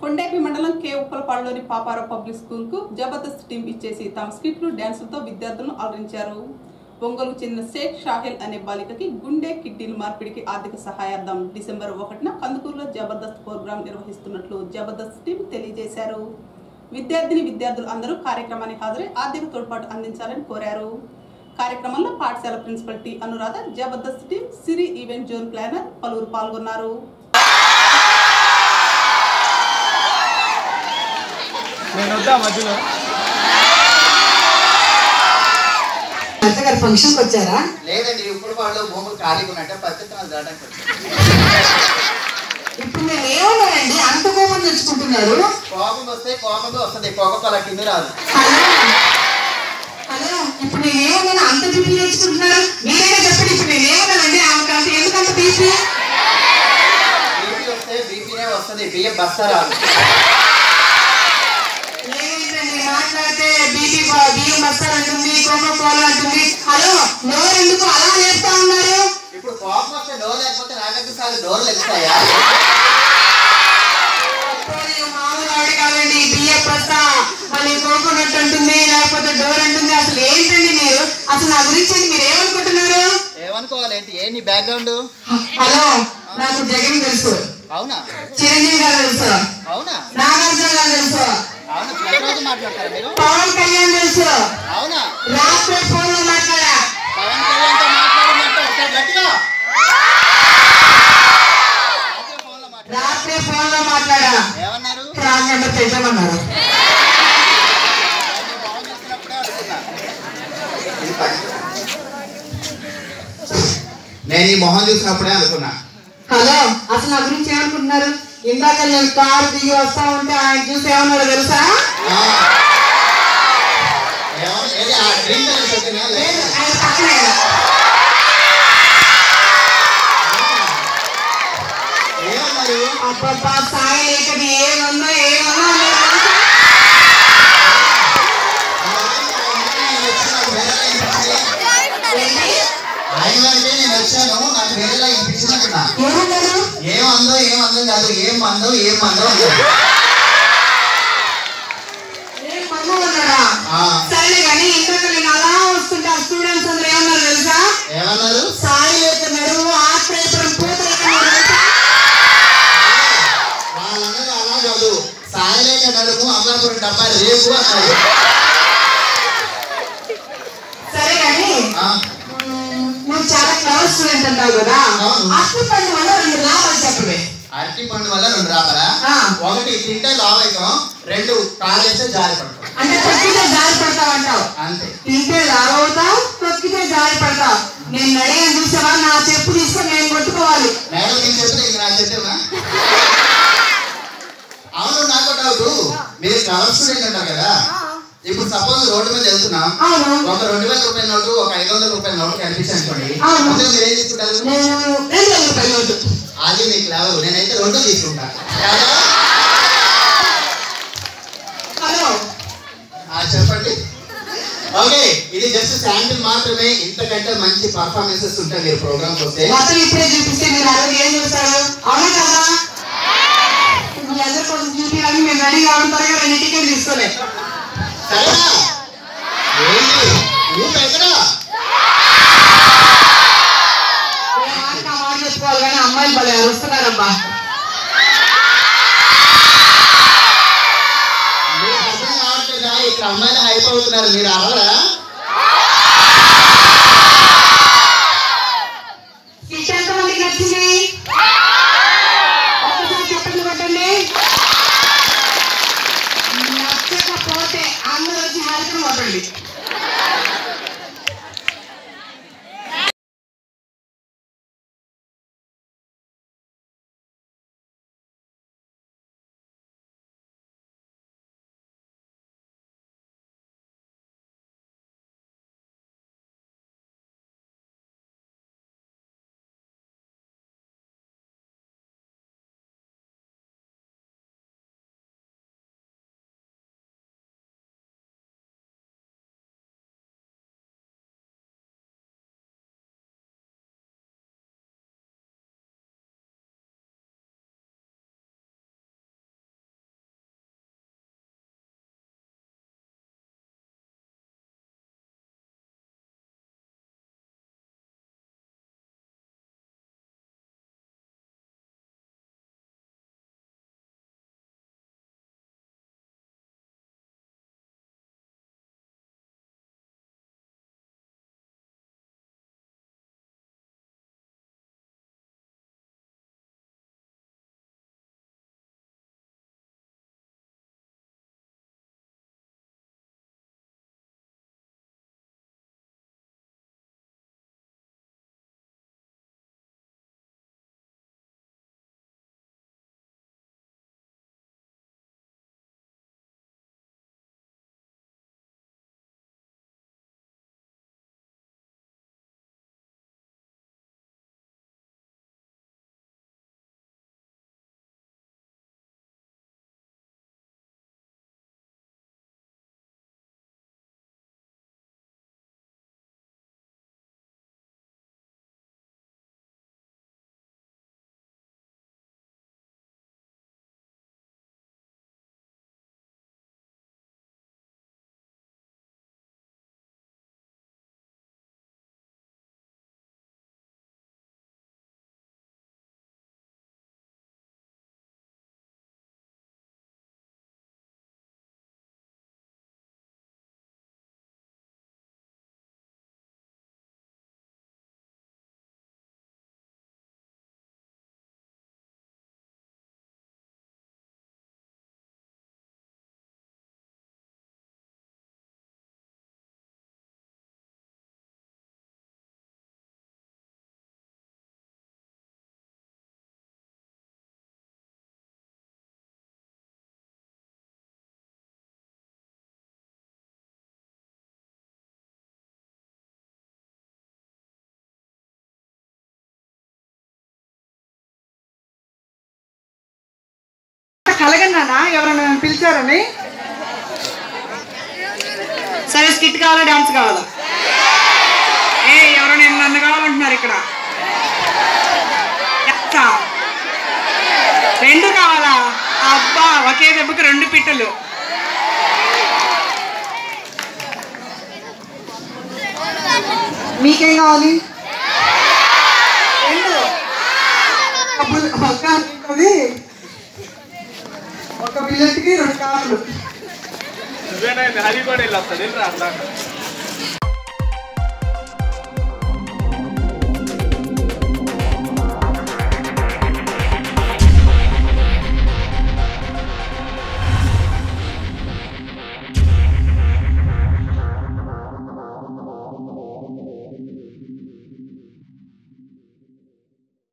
కొండేపి మండలం కే ఉప్పలపాడులోని Paparao public school కు జబర్దస్త్ టీం ఇచ్చేసి తమ స్కిట్లు డ్యాన్సులతో విద్యార్థులను అలరించారు ఒంగోలుకు చెందిన షేక్ షాహెల్ అనే బాలికకి గుండె కిడ్నీల మార్పిడికి ఆర్థిక సహాయార్థం డిసెంబర్ ఒకటిన కందుకూరులో జబర్దస్త్ ప్రోగ్రాం నిర్వహిస్తున్నట్లు జబర్దస్త్ టీం తెలియజేశారు విద్యార్థిని విద్యార్థులు అందరూ కార్యక్రమానికి హాజరై ఆర్థిక తోడ్పాటు అందించాలని కోరారు కార్యక్రమంలో పాఠశాల principal T Anuradha Jabardasth team Siri event zone planner పలువురు పాల్గొన్నారు నేను వద్దా మధ్యలో భర్త గారు ఫంక్షన్కి వచ్చారా లేదండి ఇప్పుడు వాళ్ళు భూములు ఖాళీగా ఉన్నట్టే పచ్చతనాలు దాటానికి వచ్చారు. ఇప్పుడు నేను ఏమన్నానండి అంత కోపం తెచ్చుకుంటున్నారు కోపం వస్తే కోపంగా వస్తుంది కోపం అలా కింద రాదు హలో హలో ఇప్పుడు నేను ఏమన్నాను అంత బీపీ తెచ్చుకుంటున్నారు మీరైనా చెప్పండి ఇప్పుడు నేను ఏమన్నానండి ఆమెకు అంత ఎందుకంత బీపీ బీపీ వస్తే బీపీనే వస్తుంది బియ్యం బస్తా రాదు ఏంటండి మాట్లాడితే బీపీ బియ్యం బస్తాలు అంటుంది కోకో కోలా అంటుంది హలో నోరు ఎందుకు అలా లేపుతా ఉన్నారు ఇప్పుడు కోపం వస్తే డోర్ లేకపోతే నాకైతే సార్లు డోర్లు ఎక్కుతాయా పోనీ మామూలు ఆవిడ కాదండి బియ్యం బస్తా మళ్ళీ కోకోనట్ అంటుంది లేకపోతే డోర్ అంటుంది అసలు ఏంటండి మీరు అసలు నా గురించి మీరు ఏమనుకుంటున్నారు ఏమనుకోవాలి ఏంటి ఏ నీ బ్యాక్గ్రౌండ్ హలో నాకు జగన్ తెలుసు అవునా చిరంజీవి గారు తెలుసు అవునా నాగార్జున గారు తెలుసు అవునా ప్రతిరోజు మాట్లాడతారా మీరు పవన్ కళ్యాణ్ తెలుసు అవునా రాత్రి ఫోన్ లో మాట్లాడా పవన్ కళ్యాణ్తో మాట్లాడమంటే ఒకసారి గట్టిగా రాత్రి ఫోన్లో మాట్లాడు. రాత్రి ఫోన్ లో మాట్లాడా ఏమన్నారు రాంగ్ నెంబర్ పెట్టమన్నారు నేను ఫోన్ చేసినప్పుడే అనుకున్నా నేను ఈ మొహం చూసినప్పుడే అనుకున్నా హలో అసలు నా గురించి ఏమనుకుంటున్నారు ఇందాక నేను కారు దిగి వస్తా ఉంటే ఆయన చూసి ఏమన్నారో తెలుసా ఆ. ఏమన్నా- ఏది ఆ డ్రీమ్ డాన్స్ ఓకేనా? లేదు, లేదా? ఆయన పక్కనే ఏమన్నారు అబ్బబ్బా సాయి లేకది ఏమన్నా ఏమన్నా అన్నారు తెలుసా? ఏంటి? ఆయన అంటే నేను వచ్చాను నాకు వేరేలా ఇప్పించినట్టున్నా ఏమన్నారు ఏమందో ఏమందో కాదు ఏం మందో ఏం మందో అంటారు. ఏం పన్ను అన్నారా ఆ, సరే కానీ ఇందాక నేను అలా వస్తుంటే ఆ స్టూడెంట్స్ అందరూ ఏమన్నారు తెలుసా ఏమన్నారు సాయి లేకున్నారు ఆత్రేయపురం పూత లేకున్నారు తెలుసా వాళ్ళన్నది అలా కాదు సాయలేక నడుము అమలాపురం డబ్బా రేపు అన్నారు సరే కానీ ఆ, మ్మ్, నువ్వు చాలా క్లవర్ స్టూడెంట్ అంటావు కదా అవును. అప్పు పండు వల్ల రెండు లాభాలు చెప్పవే అరటి పండు వల్ల రెండు రాబరా ఆ. ఒకటి తింటే లాభైతం రెండు కాలేస్తే జారి పడతాం అంటే తొక్కితే జారి పడతావు అంటావు అంతే తింటే లావ్ అవుతావు తొక్కితే జారి పడతావు నేను అడిగాను చూసావా నా చెప్పు తీసుకొని నేను కొట్టుకోవాలి మేడం నేను చెప్తే ఇది నా చెప్పేమా అవును నాకు డౌట్ మీరు కవర్ స్టూడెంట్ అంటారు కదా ఇప్పుడు సపోజ్ రోడ్డు మీద వెళ్తున్నాం అవును ఒక రెండు వేల రూపాయల నోటు ఒక ఐదు వందల రూపాయల నోటు కనిపించాను అనుకోండి అవును. అందులో మీరు ఏం తీసుకుంటారు నేను రెండు వేల రూపాయలు వద్దు అది మీకు లేవరు నేనైతే రెండు తీసుకుంటా కదా? హలో ఆ, చెప్పండి ఓకే ఇది జస్ట్ శాంపిల్ మాత్రమే ఇంతకంటే మంచి పర్ఫార్మెన్సెస్ ఉంటాయి మీరు ప్రోగ్రామ్ వస్తే మొత్తం ఇప్పుడే చూపిస్తే మీరు ఆ రోజు ఏం చూస్తారు అవునా కదా మీ అందరి కోసం చూపించాలని మేము రెడీగా ఉంటారు రెండు టికెట్ తీసుకోలే సరేనా ఏంటి నువ్వు ఎక్కడా ఏ మాటకి ఆ మాట చెప్పుకోవాలి కానీ అమ్మాయిలు భలే అరుస్తున్నారబ్బా మీకు అర్థం కావట్లేదా ఇక్కడ అమ్మాయిలు హైప్ అవుతున్నారు మీరు అవ్వరా కిట్ ఎంతమందికి నచ్చింది ఒక్కసారి చెప్పండి కొట్టండి నచ్చకపోతే అందరూ వచ్చి హరికం కొట్టండి కలగన్నానా ఎవరైనా నన్ను పిలిచారని సరే స్కిట్ కావాలా డాన్స్ కావాలా ఏ ఎవరో నేను నన్ను కావాలంటున్నారు ఇక్కడ డాన్సా? రెండు కావాలా అబ్బా ఒకే దెబ్బకి రెండు పిట్టలు మీకేం కావాలి రెండు అప్పుడు ఒక్క అది ఒక పిల్లలకి రెండు కావాలి నువ్వేనా హరి కూడా వెళ్ళి వస్తుంది వెళ్ళి రా